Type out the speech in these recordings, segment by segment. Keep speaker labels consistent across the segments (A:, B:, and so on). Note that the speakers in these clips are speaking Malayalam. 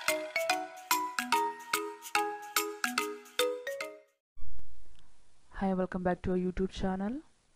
A: Hi, welcome back to our YouTube channel.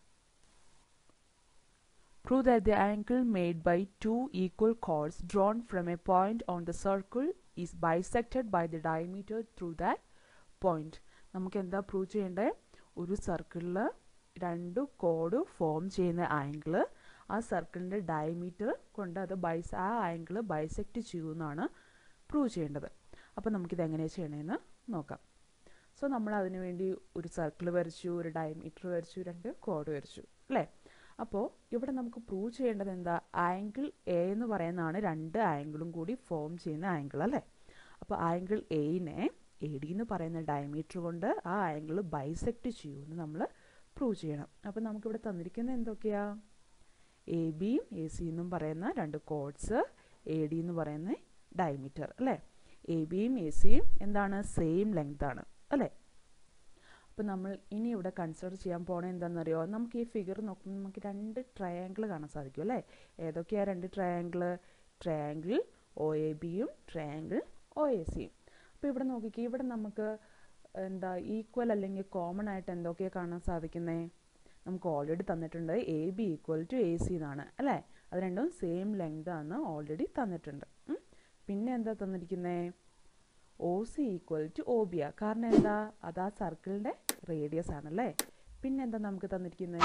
A: Prove that the angle made by two equal chords drawn from a point on the circle is bisected by the diameter through that point. നമുക്ക് എന്താ പ്രൂവ് ചെയ്യേണ്ടത് ഒരു സർക്കിളിൽ രണ്ട് കോഡ് ഫോം ചെയ്യുന്ന ആംഗിള് ആ സർക്കിളിൻ്റെ ഡയമീറ്റർ കൊണ്ട് അത് ബൈസ് ആ ആംഗിള് ബൈസെക്റ്റ് ചെയ്യുമെന്നാണ് പ്രൂവ് ചെയ്യേണ്ടത് അപ്പോൾ നമുക്കിത് എങ്ങനെയാണ് ചെയ്യണമെന്ന് നോക്കാം സോ നമ്മൾ അതിനു വേണ്ടി ഒരു സർക്കിൾ വരച്ചു ഒരു ഡയമീറ്റർ വരച്ചു രണ്ട് കോഡ് വരച്ചു അല്ലേ അപ്പോൾ ഇവിടെ നമുക്ക് പ്രൂവ് ചെയ്യേണ്ടത് എന്താ ആംഗിൾ എ എന്ന് പറയുന്നതാണ് രണ്ട് ആംഗിളും കൂടി ഫോം ചെയ്യുന്ന ആംഗിൾ അല്ലേ അപ്പോൾ ആംഗിൾ എയിനെ എ ഡി എന്ന് പറയുന്ന ഡയമീറ്റർ കൊണ്ട് ആ ആംഗിൾ ബൈസെക്റ്റ് ചെയ്യുമെന്ന് നമ്മൾ പ്രൂവ് ചെയ്യണം അപ്പോൾ നമുക്കിവിടെ തന്നിരിക്കുന്നത് എന്തൊക്കെയാ എ ബിയും എ സി എന്നും പറയുന്ന രണ്ട് കോഡ്സ് എ ഡി എന്ന് പറയുന്ന ഡയമീറ്റർ അല്ലേ എ ബിയും എ സിയും എന്താണ് സെയിം ലെങ്ത് ആണ് അല്ലേ അപ്പോൾ നമ്മൾ ഇനി ഇവിടെ കൺസിഡർ ചെയ്യാൻ പോണത് എന്താണെന്നറിയോ നമുക്ക് ഈ ഫിഗർ നോക്കുമ്പോൾ നമുക്ക് രണ്ട് ട്രയാങ്കിൾ കാണാൻ സാധിക്കും അല്ലേ ഏതൊക്കെയാണ് രണ്ട് ട്രയാങ്കിൾ ട്രയാങ്കിൾ ഒ എ ബിയും ട്രയാങ്കിൾ ഒ എ സിയും അപ്പോൾ ഇവിടെ നോക്കിക്കേ ഇവിടെ നമുക്ക് എന്താ ഈക്വൽ അല്ലെങ്കിൽ കോമൺ ആയിട്ട് എന്തൊക്കെയാണ് കാണാൻ സാധിക്കുന്നത് നമുക്ക് ഓൾറെഡി തന്നിട്ടുണ്ട് A B equal to A C എന്നാണ് അല്ലേ അത് രണ്ടും സെയിം ലെങ്ത് ആണ് ഓൾറെഡി തന്നിട്ടുണ്ട് പിന്നെ എന്താ തന്നിരിക്കുന്നത് O C equal to O B ആ കാരണം എന്താ അത് ആ സർക്കിളിൻ്റെ റേഡിയസ് ആണല്ലേ പിന്നെന്താ നമുക്ക് തന്നിരിക്കുന്നത്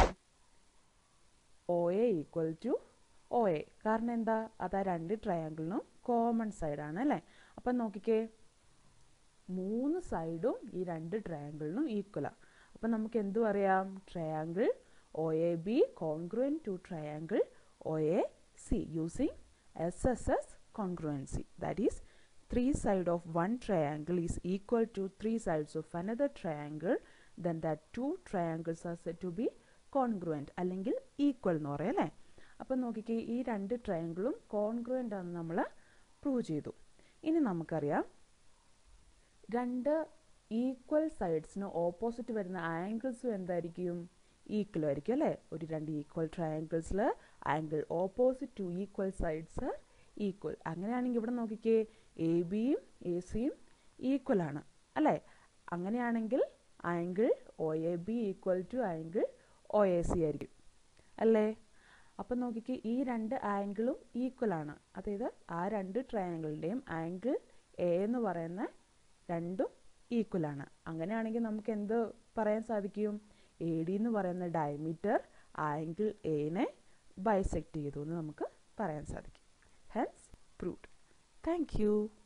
A: O A equal to O A കാരണം എന്താ അത് ആ രണ്ട് ട്രയാങ്കിളിനും കോമൺ സൈഡാണ് അല്ലേ അപ്പം നോക്കിക്കേ മൂന്ന് സൈഡും ഈ രണ്ട് ട്രയാങ്കിളിനും ഈക്വലാണ് അപ്പം നമുക്ക് എന്തു പറയാം triangle O A B congruent to triangle O A C using S S S congruency that is three side of one triangle is equal to three sides of another triangle then that two triangles are said to be congruent അല്ലെങ്കിൽ ഈക്വൽ എന്ന് പറയാം അല്ലേ അപ്പം നോക്കിക്കേ ഈ രണ്ട് ട്രയാങ്കിളും കോൺഗ്രുവൻ്റ് ആണെന്ന് നമ്മൾ പ്രൂവ് ചെയ്തു ഇനി നമുക്കറിയാം രണ്ട് ഈക്വൽ സൈഡ്സിന് ഓപ്പോസിറ്റ് വരുന്ന ആംഗിൾസും എന്തായിരിക്കും ഈക്വൽ ആയിരിക്കും അല്ലേ ഒരു രണ്ട് ഈക്വൽ ട്രയാങ്കിൾസിൽ angle opposite to equal sides equal അങ്ങനെയാണെങ്കിൽ ഇവിടെ നോക്കിക്കേ എ ബിയും എ സിയും ഈക്വൽ ആണ് അല്ലേ അങ്ങനെയാണെങ്കിൽ angle O A B equal to angle O A C ആയിരിക്കും അല്ലേ അപ്പം നോക്കിക്കേ ഈ രണ്ട് ആംഗിളും ഈക്വൽ ആണ് അതായത് ആ രണ്ട് ട്രയാങ്കിളിൻ്റെയും ആംഗിൾ എ എന്ന് പറയുന്ന രണ്ടും ഈക്വൽ ആണ് അങ്ങനെയാണെങ്കിൽ നമുക്ക് എന്ത് പറയാൻ സാധിക്കും എ ഡി എന്ന് പറയുന്ന ഡയമീറ്റർ ആംഗിൾ എനെ ബൈസെക്റ്റ് ചെയ്തു എന്ന് നമുക്ക് പറയാൻ സാധിക്കും ഹെൻസ് പ്രൂവ്ഡ് താങ്ക് യു